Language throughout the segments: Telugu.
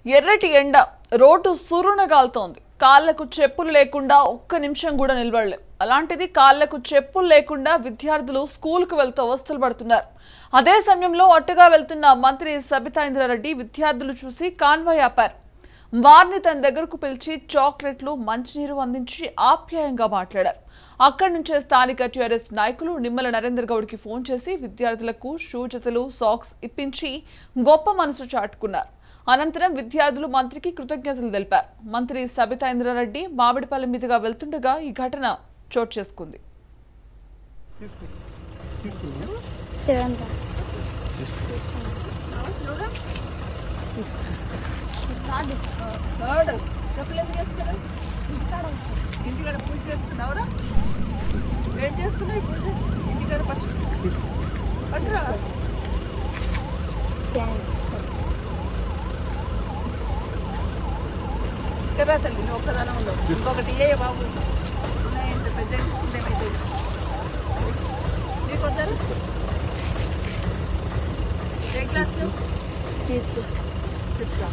ఎర్రటి ఎండ రోడ్డు సురునగాలుతోంది కాళ్లకు చెప్పులు లేకుండా ఒక్క నిమిషం కూడా నిలబడలేం అలాంటిది కాళ్లకు చెప్పులు లేకుండా విద్యార్థులు స్కూల్కు వెళ్తూ అవస్థలు పడుతున్నారు అదే సమయంలో అట్టుగా వెళ్తున్న మంత్రి సబితా ఇంద్రారెడ్డి విద్యార్థులు చూసి కాన్వాయ్ ఆపారు వారిని తన దగ్గరకు పిలిచి చాక్లెట్లు మంచినీరు అందించి ఆప్యాయంగా మాట్లాడారు అక్కడి నుంచే స్థానిక టీఆర్ఎస్ నాయకులు నిమ్మల నరేందర్ గౌడ్కి ఫోన్ చేసి విద్యార్థులకు షూ జతలు సాక్స్ ఇప్పించి గొప్ప మనసు చాటుకున్నారు అనంతరం విద్యార్థులు మంత్రికి కృతజ్ఞతలు తెలిపారు మంత్రి సబితా ఇంద్రారెడ్డి మామిడిపల్లి మీదుగా వెళ్తుండగా ఈ ఘటన చోటు చేసుకుంది సెవెంత్ ఇంటికాడ పూజ చేస్తున్నావురా ఏం చేస్తున్నావు పూజ ఇంటికాడ పట్టు పట్టురా థ్యాంక్స్ కదా తల్లి నువ్వు ఒక్కదానం ఉండవు ఇంకొకటి ఏ బాబు ఉన్నాయంటే పెద్ద తీసుకుంటే ఏమైతుంది నీకు వద్దరు ఏ క్లాస్లో ఫిఫ్త్ చెప్తా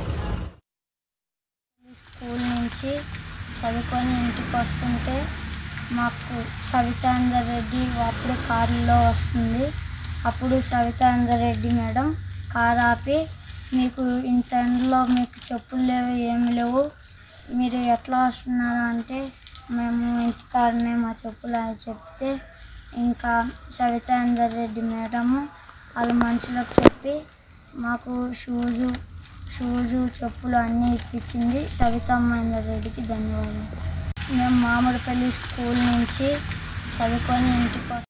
స్కూల్ నుంచి చదువుకొని ఇంటికి వస్తుంటే మాకు సవితాందర్ రెడ్డి అప్పుడు కారులో వస్తుంది అప్పుడు సవితాందర్ రెడ్డి మేడం కారు ఆపి మీకు ఇంత ఎండలో మీకు చెప్పులు లేవు ఏమి లేవు మీరు ఎట్లా వస్తున్నారు అంటే మేము ఇంటికాడనే మా చెప్పులు అని చెప్తే ఇంకా సవితాందర్ రెడ్డి మేడము వాళ్ళ మనుషులకు చెప్పి మాకు షూజు షూజు చెప్పులు అన్నీ ఇప్పించింది సవితా మహేందర్ రెడ్డికి ధన్యవాదాలు మేము మామిడిపల్లి స్కూల్ నుంచి చదువుకొని ఇంటికి వస్తాం